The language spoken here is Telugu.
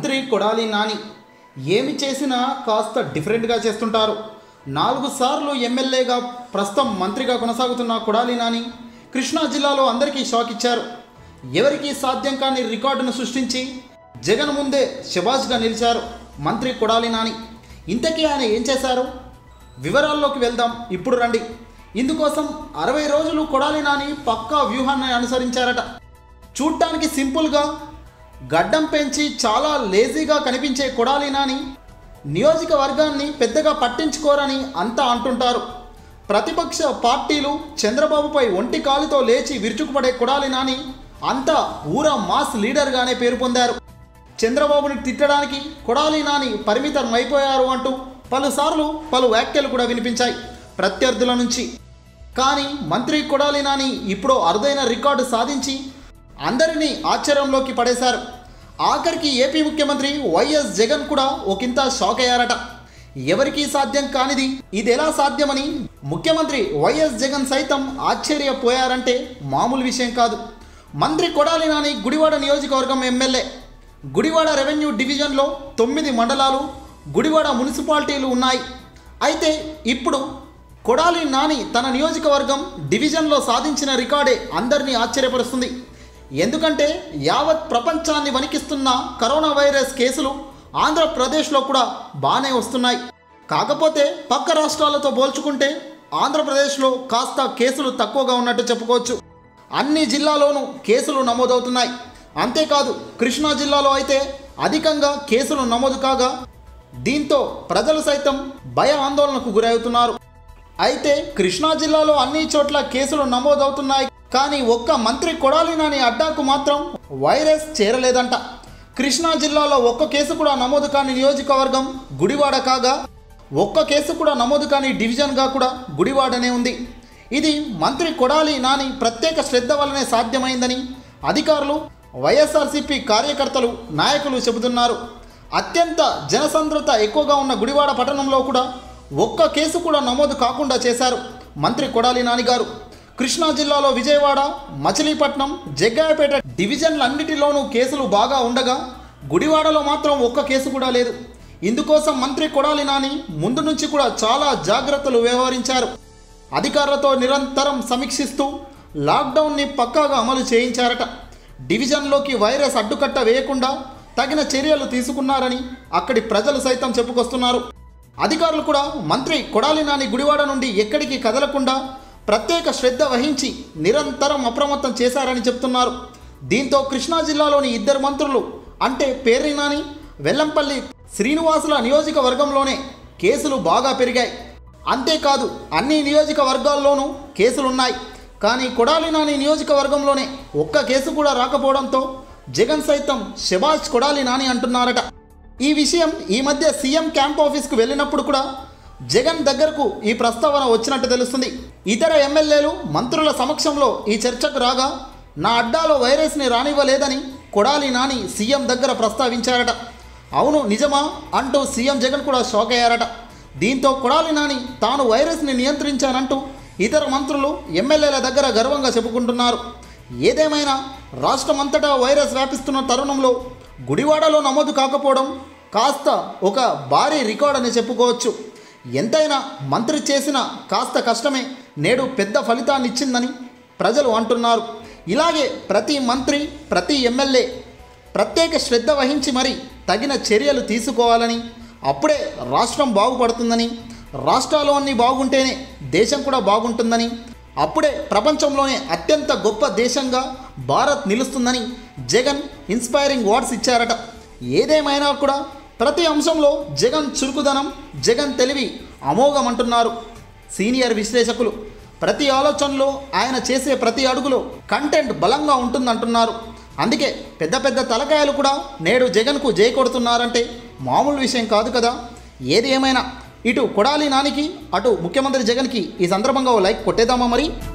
మంత్రి కొడాలి నాని ఏమి చేసినా కాస్త డిఫరెంట్గా చేస్తుంటారు నాలుగు సార్లు ఎమ్మెల్యేగా ప్రస్తుతం మంత్రిగా కొనసాగుతున్న కొడాలి నాని కృష్ణా జిల్లాలో అందరికీ షాక్ ఇచ్చారు ఎవరికీ సాధ్యం కాని రికార్డును సృష్టించి జగన్ ముందే శబాజ్గా నిలిచారు మంత్రి కొడాలి నాని ఇంతకీ ఆయన ఏం చేశారు వివరాల్లోకి వెళ్దాం ఇప్పుడు రండి ఇందుకోసం అరవై రోజులు కొడాలి నాని పక్కా వ్యూహాన్ని అనుసరించారట చూడటానికి సింపుల్గా గడ్డం పెంచి చాలా లేజీగా కనిపించే కొడాలి నాని నియోజకవర్గాన్ని పెద్దగా పట్టించుకోరని అంతా అంటుంటారు ప్రతిపక్ష పార్టీలు చంద్రబాబుపై ఒంటి కాలుతో లేచి విరుచుకుపడే కొడాలి నాని అంతా ఊర మాస్ లీడర్గానే పేరు పొందారు చంద్రబాబుని తిట్టడానికి కొడాలి నాని పరిమితం అయిపోయారు అంటూ పలుసార్లు పలు వ్యాఖ్యలు కూడా వినిపించాయి ప్రత్యర్థుల నుంచి కానీ మంత్రి కొడాలి నాని ఇప్పుడు అరుదైన రికార్డు సాధించి అందరినీ ఆశ్చర్యంలోకి పడేశారు ఆఖరికి ఏపీ ముఖ్యమంత్రి వైఎస్ జగన్ కూడా ఒకంత షాక్ అయ్యారట ఎవరికీ సాధ్యం కానిది ఇది ఎలా సాధ్యమని ముఖ్యమంత్రి వైఎస్ జగన్ సైతం ఆశ్చర్యపోయారంటే మామూలు విషయం కాదు మంత్రి కొడాలి నాని గుడివాడ నియోజకవర్గం ఎమ్మెల్యే గుడివాడ రెవెన్యూ డివిజన్లో తొమ్మిది మండలాలు గుడివాడ మున్సిపాలిటీలు ఉన్నాయి అయితే ఇప్పుడు కొడాలి నాని తన నియోజకవర్గం డివిజన్లో సాధించిన రికార్డే అందరినీ ఆశ్చర్యపరుస్తుంది ఎందుకంటే యావత్ ప్రపంచాన్ని వణికిస్తున్న కరోనా వైరస్ కేసులు ఆంధ్రప్రదేశ్లో కూడా బాగానే వస్తున్నాయి కాకపోతే పక్క రాష్ట్రాలతో పోల్చుకుంటే ఆంధ్రప్రదేశ్లో కాస్త కేసులు తక్కువగా ఉన్నట్టు చెప్పుకోవచ్చు అన్ని జిల్లాలోనూ కేసులు నమోదవుతున్నాయి అంతేకాదు కృష్ణా జిల్లాలో అయితే అధికంగా కేసులు నమోదు కాగా దీంతో ప్రజలు సైతం భయ ఆందోళనకు గురవుతున్నారు అయితే కృష్ణా జిల్లాలో అన్ని చోట్ల కేసులు నమోదవుతున్నాయి కానీ ఒక్క మంత్రి కొడాలి నాని అడ్డాకు మాత్రం వైరస్ చేరలేదంట కృష్ణా జిల్లాలో ఒక్క కేసు కూడా నమోదు కాని నియోజకవర్గం గుడివాడ కాగా ఒక్క కేసు కూడా నమోదు కాని డివిజన్గా కూడా గుడివాడనే ఉంది ఇది మంత్రి కొడాలి నాని ప్రత్యేక శ్రద్ధ వల్లనే సాధ్యమైందని అధికారులు వైఎస్ఆర్సీపీ కార్యకర్తలు నాయకులు చెబుతున్నారు అత్యంత జనసంద్రత ఎక్కువగా ఉన్న గుడివాడ పట్టణంలో కూడా ఒక్క కేసు కూడా నమోదు కాకుండా చేశారు మంత్రి కొడాలి నాని గారు కృష్ణా జిల్లాలో విజయవాడ మచిలీపట్నం జగ్గాయపేట డివిజన్లన్నిటిలోనూ కేసులు బాగా ఉండగా గుడివాడలో మాత్రం ఒక్క కేసు కూడా లేదు ఇందుకోసం మంత్రి కొడాలి నాని ముందు నుంచి కూడా చాలా జాగ్రత్తలు వ్యవహరించారు అధికారులతో నిరంతరం సమీక్షిస్తూ లాక్డౌన్ని పక్కాగా అమలు చేయించారట డివిజన్లోకి వైరస్ అడ్డుకట్ట వేయకుండా తగిన చర్యలు తీసుకున్నారని అక్కడి ప్రజలు సైతం చెప్పుకొస్తున్నారు అధికారులు కూడా మంత్రి కొడాలి నాని గుడివాడ నుండి ఎక్కడికి కదలకుండా ప్రత్యేక శ్రద్ధ వహించి నిరంతరం అప్రమత్తం చేశారని చెప్తున్నారు దీంతో కృష్ణా జిల్లాలోని ఇద్దరు మంత్రులు అంటే పేర్ని నాని వెల్లంపల్లి శ్రీనివాసుల నియోజకవర్గంలోనే కేసులు బాగా పెరిగాయి అంతేకాదు అన్ని నియోజకవర్గాల్లోనూ కేసులున్నాయి కానీ కొడాలి నాని నియోజకవర్గంలోనే ఒక్క కేసు కూడా రాకపోవడంతో జగన్ సైతం శబాజ్ కొడాలి నాని అంటున్నారట ఈ విషయం ఈ మధ్య సీఎం క్యాంప్ ఆఫీస్కు వెళ్ళినప్పుడు కూడా జగన్ దగ్గరకు ఈ ప్రస్తావన వచ్చినట్టు తెలుస్తుంది ఇతర ఎమ్మెల్యేలు మంత్రుల సమక్షంలో ఈ చర్చకు రాగా నా అడ్డాలో వైరస్ని రానివ్వలేదని కొడాలి నాని సీఎం దగ్గర ప్రస్తావించారట అవును నిజమా అంటూ సీఎం జగన్ కూడా షాక్ అయ్యారట దీంతో కొడాలి నాని తాను వైరస్ని నియంత్రించానంటూ ఇతర మంత్రులు ఎమ్మెల్యేల దగ్గర గర్వంగా చెప్పుకుంటున్నారు ఏదేమైనా రాష్ట్రమంతటా వైరస్ వ్యాపిస్తున్న తరుణంలో గుడివాడలో నమోదు కాకపోవడం కాస్త ఒక భారీ రికార్డ్ అని చెప్పుకోవచ్చు ఎంతైనా మంత్రి చేసిన కాస్త కష్టమే నేడు పెద్ద ఫలితాన్ని ఇచ్చిందని ప్రజలు అంటున్నారు ఇలాగే ప్రతి మంత్రి ప్రతి ఎమ్మెల్యే ప్రత్యేక శ్రద్ధ వహించి మరి తగిన చర్యలు తీసుకోవాలని అప్పుడే రాష్ట్రం బాగుపడుతుందని రాష్ట్రాలు అన్నీ బాగుంటేనే దేశం కూడా బాగుంటుందని అప్పుడే ప్రపంచంలోనే అత్యంత గొప్ప దేశంగా భారత్ నిలుస్తుందని జగన్ ఇన్స్పైరింగ్ వర్డ్స్ ఇచ్చారట ఏదేమైనా కూడా ప్రతి అంశంలో జగన్ చురుకుదనం జగన్ తెలివి అమోఘమంటున్నారు సీనియర్ విశ్లేషకులు ప్రతి ఆలోచనలో ఆయన చేసే ప్రతి అడుగులో కంటెంట్ బలంగా ఉంటుందంటున్నారు అందుకే పెద్ద పెద్ద తలకాయలు కూడా నేడు జగన్కు జై కొడుతున్నారంటే మామూలు విషయం కాదు కదా ఏది ఏమైనా ఇటు కొడాలి నానికి అటు ముఖ్యమంత్రి జగన్కి ఈ సందర్భంగా ఓ లైక్ కొట్టేద్దామా మరి